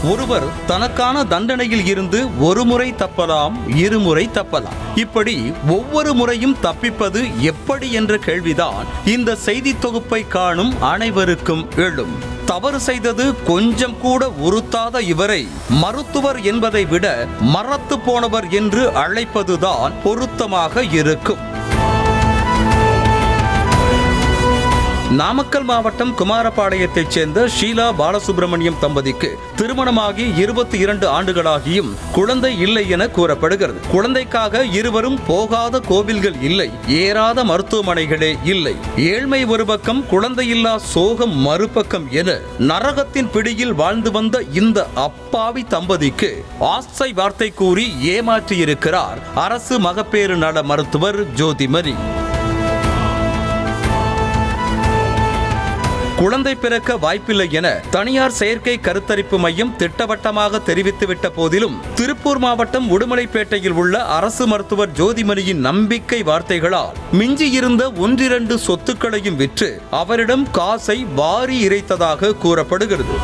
ஒருவர் தனக்கான தண்டனையில் இருந்து ஒரு முறை தப்பலாம் இருமுறை தப்பலாம் இப்படி ஒவ்வொரு முறையும் தப்பிப்பது எப்படி என்ற கேள்விதான் இந்த செய்தி தொகுப்பை காணும் அனைவருக்கும் எழும் தவறு செய்தது கொஞ்சம் கூட உறுத்தாத இவரை மருத்துவர் என்பதை விட மறத்து போனவர் என்று அழைப்பதுதான் பொருத்தமாக இருக்கும் நாமக்கல் மாவட்டம் குமாரபாளையத்தைச் சேர்ந்த ஷீலா பாலசுப்ரமணியம் தம்பதிக்கு திருமணமாகி இருபத்தி இரண்டு ஆண்டுகளாகியும் குழந்தை இல்லை என கூறப்படுகிறது குழந்தைக்காக இருவரும் போகாத கோவில்கள் இல்லை ஏறாத மருத்துவமனைகளே இல்லை ஏழ்மை ஒரு பக்கம் குழந்தையில்லா சோகம் மறுபக்கம் என நரகத்தின் பிடியில் வாழ்ந்து வந்த இந்த அப்பாவி தம்பதிக்கு ஆசை வார்த்தை கூறி ஏமாற்றியிருக்கிறார் அரசு மகப்பேறு நல மருத்துவர் ஜோதிமணி குழந்தை பிறக்க வாய்ப்பில்லை என தனியார் செயற்கை கருத்தரிப்பு மையம் திட்டவட்டமாக தெரிவித்துவிட்ட போதிலும் திருப்பூர் மாவட்டம் உடுமலைப்பேட்டையில் உள்ள அரசு மருத்துவர் ஜோதிமணியின் நம்பிக்கை வார்த்தைகளால் மிஞ்சி இருந்த ஒன்றிரண்டு சொத்துக்களையும் விற்று அவரிடம் காசை வாரி இறைத்ததாக கூறப்படுகிறது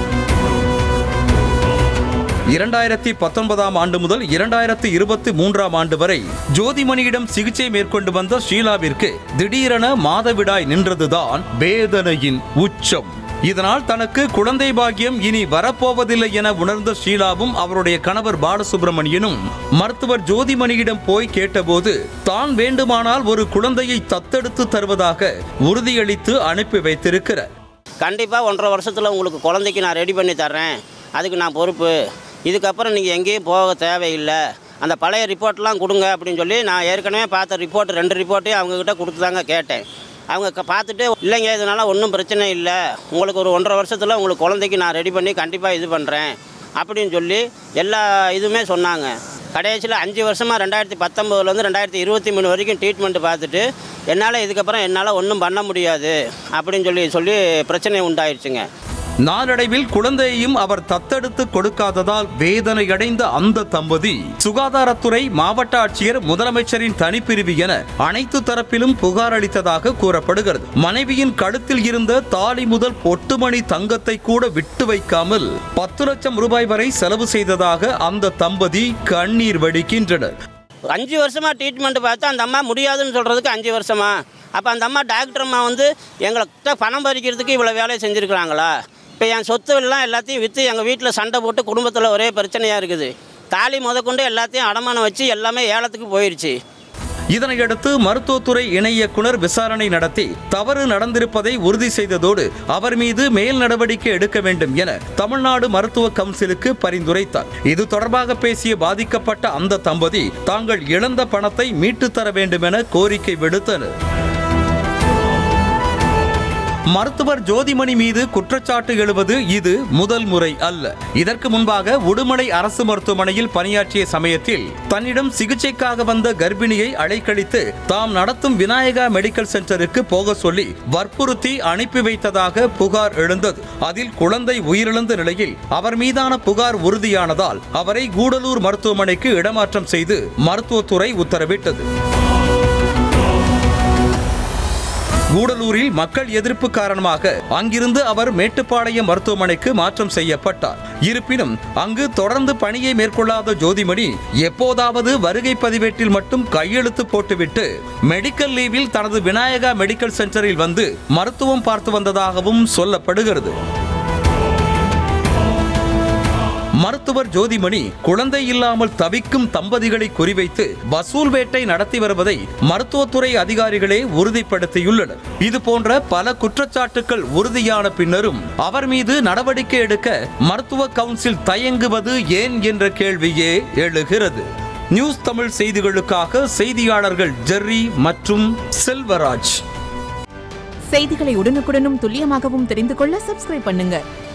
இரண்டாயிரத்தி பத்தொன்பதாம் ஆண்டு முதல் இரண்டாயிரத்தி இருபத்தி மூன்றாம் ஆண்டு வரை ஜோதிமணியிடம் சிகிச்சை மேற்கொண்டு வந்த ஷீலாவிற்கு திடீரென மாதவிடாய் நின்றதுதான் வேதனையின் உச்சம் இதனால் தனக்கு குழந்தை பாக்கியம் இனி வரப்போவதில்லை என உணர்ந்த ஷீலாவும் அவருடைய கணவர் பாலசுப்ரமணியனும் மருத்துவர் ஜோதிமணியிடம் போய் கேட்டபோது தான் வேண்டுமானால் ஒரு குழந்தையை தத்தெடுத்து தருவதாக உறுதியளித்து அனுப்பி வைத்திருக்கிறார் கண்டிப்பாக ஒன்றரை வருஷத்தில் உங்களுக்கு குழந்தைக்கு நான் ரெடி பண்ணி தர்றேன் அதுக்கு நான் பொறுப்பு இதுக்கப்புறம் நீங்கள் எங்கேயும் போக தேவையில்லை அந்த பழைய ரிப்போர்ட்லாம் கொடுங்க அப்படின்னு சொல்லி நான் ஏற்கனவே பார்த்த ரிப்போர்ட் ரெண்டு ரிப்போர்ட்டையும் அவங்கக்கிட்ட கொடுத்து தாங்க கேட்டேன் அவங்க க- பார்த்துட்டு இல்லைங்க இதனால ஒன்றும் பிரச்சனை இல்லை உங்களுக்கு ஒரு ஒன்றரை வருஷத்தில் உங்களுக்கு குழந்தைக்கு நான் ரெடி பண்ணி கண்டிப்பாக இது பண்ணுறேன் அப்படின்னு சொல்லி எல்லா இதுவுமே சொன்னாங்க கடைசியில் அஞ்சு வருஷமாக ரெண்டாயிரத்தி பத்தொம்போதுலேருந்து ரெண்டாயிரத்தி இருபத்தி மூணு வரைக்கும் ட்ரீட்மெண்ட் பார்த்துட்டு என்னால் இதுக்கப்புறம் என்னால் ஒன்றும் பண்ண முடியாது அப்படின்னு சொல்லி சொல்லி பிரச்சனை உண்டாயிருச்சுங்க நாளடைவில் குழந்தையையும் அவர் தத்தெடுத்து கொடுக்காததால் வேதனையடைந்த அந்த தம்பதி சுகாதாரத்துறை மாவட்ட ஆட்சியர் முதலமைச்சரின் தனிப்பிரிவு என அனைத்து தரப்பிலும் புகார் அளித்ததாக கூறப்படுகிறது மனைவியின் கழுத்தில் இருந்த தாலி முதல் பொட்டுமணி தங்கத்தை கூட விட்டு வைக்காமல் பத்து லட்சம் ரூபாய் வரை செலவு செய்ததாக அந்த தம்பதி கண்ணீர் வடிக்கின்றனர் அஞ்சு வருஷமாக ட்ரீட்மெண்ட் பார்த்து அந்த அம்மா முடியாதுன்னு சொல்கிறதுக்கு அஞ்சு வருஷமா அப்போ அந்த அம்மா டாக்டர் அம்மா வந்து எங்கள்கிட்ட பணம் பறிக்கிறதுக்கு இவ்வளோ வேலையை செஞ்சுருக்குறாங்களா இப்போ என் சொத்து எல்லாம் எல்லாத்தையும் விற்று எங்கள் வீட்டில் சண்டை போட்டு குடும்பத்தில் ஒரே பிரச்சனையாக இருக்குது தாலி முதற்கொண்டு எல்லாத்தையும் அடமானம் வச்சு எல்லாமே ஏலத்துக்கு போயிடுச்சு இதனையடுத்து மருத்துவத்துறை இணை இயக்குனர் விசாரணை நடத்தி தவறு நடந்திருப்பதை உறுதி செய்ததோடு அவர் மீது மேல் நடவடிக்கை எடுக்க வேண்டும் என தமிழ்நாடு மருத்துவ கவுன்சிலுக்கு பரிந்துரைத்தார் இது தொடர்பாக பேசிய பாதிக்கப்பட்ட அந்த தம்பதி தாங்கள் இழந்த பணத்தை மீட்டுத் தர வேண்டும் என கோரிக்கை விடுத்தனர் மருத்துவர் ஜோதிமணி மீது குற்றச்சாட்டு எழுவது இது முதல் முறை அல்ல இதற்கு முன்பாக உடுமலை அரசு மருத்துவமனையில் பணியாற்றிய சமயத்தில் தன்னிடம் சிகிச்சைக்காக வந்த கர்ப்பிணியை அழைக்கழித்து தாம் நடத்தும் விநாயகா மெடிக்கல் சென்டருக்கு போக சொல்லி வற்புறுத்தி அனுப்பி வைத்ததாக புகார் எழுந்தது அதில் குழந்தை உயிரிழந்த நிலையில் அவர் மீதான புகார் உறுதியானதால் அவரை கூடலூர் மருத்துவமனைக்கு இடமாற்றம் செய்து மருத்துவத்துறை உத்தரவிட்டது கூடலூரில் மக்கள் எதிர்ப்பு காரணமாக அங்கிருந்து அவர் மேட்டுப்பாளையம் மருத்துவமனைக்கு மாற்றம் செய்யப்பட்டார் இருப்பினும் அங்கு தொடர்ந்து பணியை மேற்கொள்ளாத ஜோதிமணி எப்போதாவது வருகை பதிவேட்டில் மட்டும் கையெழுத்து போட்டுவிட்டு மெடிக்கல் லீவில் தனது விநாயகா மெடிக்கல் சென்டரில் வந்து மருத்துவம் பார்த்து வந்ததாகவும் சொல்லப்படுகிறது மருத்துவர் ஜோதிமணி குழந்தை இல்லாமல் தவிக்கும் தம்பதிகளை குறிவைத்து வசூல் வேட்டை நடத்தி வருவதை மருத்துவத்துறை அதிகாரிகளே உறுதிப்படுத்தியுள்ளனர் இது போன்ற பல குற்றச்சாட்டுகள் உறுதியான பின்னரும் அவர் மீது நடவடிக்கை எடுக்க மருத்துவ கவுன்சில் தயங்குவது ஏன் என்ற கேள்வியே எழுகிறது நியூஸ் தமிழ் செய்திகளுக்காக செய்தியாளர்கள் ஜெர்ரி மற்றும் செல்வராஜ் செய்திகளை உடனுக்குடனும் துல்லியமாகவும் தெரிந்து கொள்ள சப்ஸ்கிரைப் பண்ணுங்க